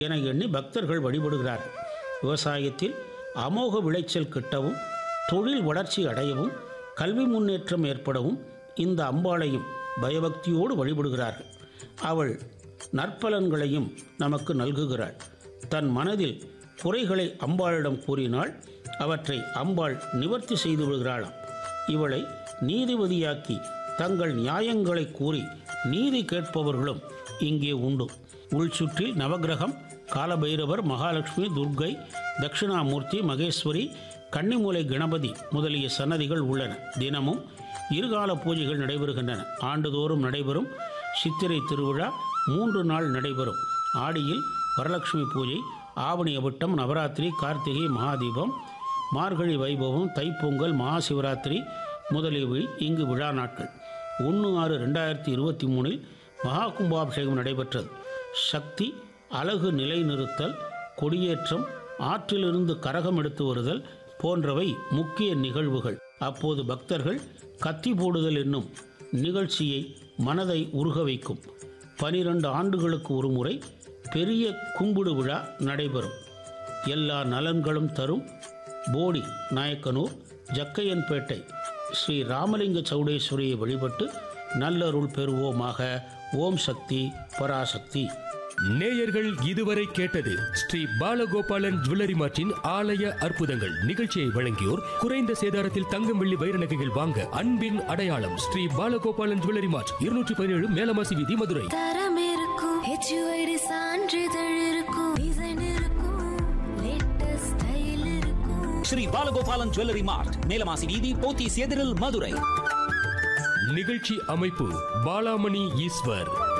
என எண்ணி பக்தர்கள் வழிபடுகிறார்கள் விவசாயத்தில் அமோக விளைச்சல் கிட்டவும் தொழில் வளர்ச்சி அடையவும் கல்வி முன்னேற்றம் ஏற்படவும் இந்த அம்பாளையும் பயபக்தியோடு வழிபடுகிறார்கள் அவள் நற்பலன்களையும் நமக்கு நல்குகிறாள் தன் மனதில் குறைகளை அம்பாளிடம் கூறினால் அவற்றை அம்பாள் நிவர்த்தி செய்து விடுகிறாளாம் இவளை நீதிபதியாக்கி தங்கள் நியாயங்களை கூறி நீதி கேட்பவர்களும் இங்கே உண்டு உள்சுற்றில் நவக்கிரகம் காலபைரவர் மகாலட்சுமி துர்க்கை தட்சிணாமூர்த்தி மகேஸ்வரி கன்னிமூலை கணபதி முதலிய சன்னதிகள் உள்ளன தினமும் இருகால பூஜைகள் நடைபெறுகின்றன ஆண்டுதோறும் நடைபெறும் சித்திரை திருவிழா மூன்று நாள் நடைபெறும் ஆடியில் வரலட்சுமி பூஜை ஆவணி அவிட்டம் நவராத்திரி கார்த்திகை மகாதீபம் மார்கழி வைபவம் தைப்பொங்கல் மகா சிவராத்திரி முதலியவை இங்கு விழா நாட்கள் ஒன்று ஆறு ரெண்டாயிரத்தி இருபத்தி மூணில் மகா கும்பாபிஷேகம் நடைபெற்றது சக்தி அழகு நிலைநிறுத்தல் கொடியேற்றம் ஆற்றிலிருந்து கரகம் எடுத்து வருதல் போன்றவை முக்கிய நிகழ்வுகள் அப்போது பக்தர்கள் கத்தி போடுதல் என்னும் நிகழ்ச்சியை மனதை உருக வைக்கும் பனிரெண்டு ஆண்டுகளுக்கு ஒரு முறை பெரிய கும்பிடு விழா நடைபெறும் எல்லா நலன்களும் தரும் போடி நாயக்கனூர் ஜக்கையன்பேட்டை ஸ்ரீ ராமலிங்க சௌடேஸ்வரியை வழிபட்டு நல்லருள் பெறுவோமாக ஓம் சக்தி பராசக்தி நேயர்கள் இதுவரை கேட்டது ஸ்ரீ பாலகோபாலன் ஜுவல்லரி மார்ட்டின் ஆலய அற்புதங்கள் நிகழ்ச்சியை வழங்கியோர் குறைந்த சேதாரத்தில் தங்கம் வெள்ளி வைர நகைகள் வாங்க அன்பின் அடையாளம் ஸ்ரீ பாலகோபாலன் ஜுவல்லரி மார்ட் இருநூற்றி பதினேழு மேலமாசி வீதி மதுரை தரம் இருக்கும் ஹெச்யூஐடி சான்றிதழ் இருக்கும் டிசைன் இருக்கும் லேட்டஸ்ட் ஸ்டைல் இருக்கும் ஸ்ரீ பாலகோபாலன் ஜுவல்லரி மார்ட் மேலமாசி வீதி போத்தீஸ் எதிரில் மதுரை நிகழ்ச்சி அமைப்பு பாலாமணி ஈஸ்வர்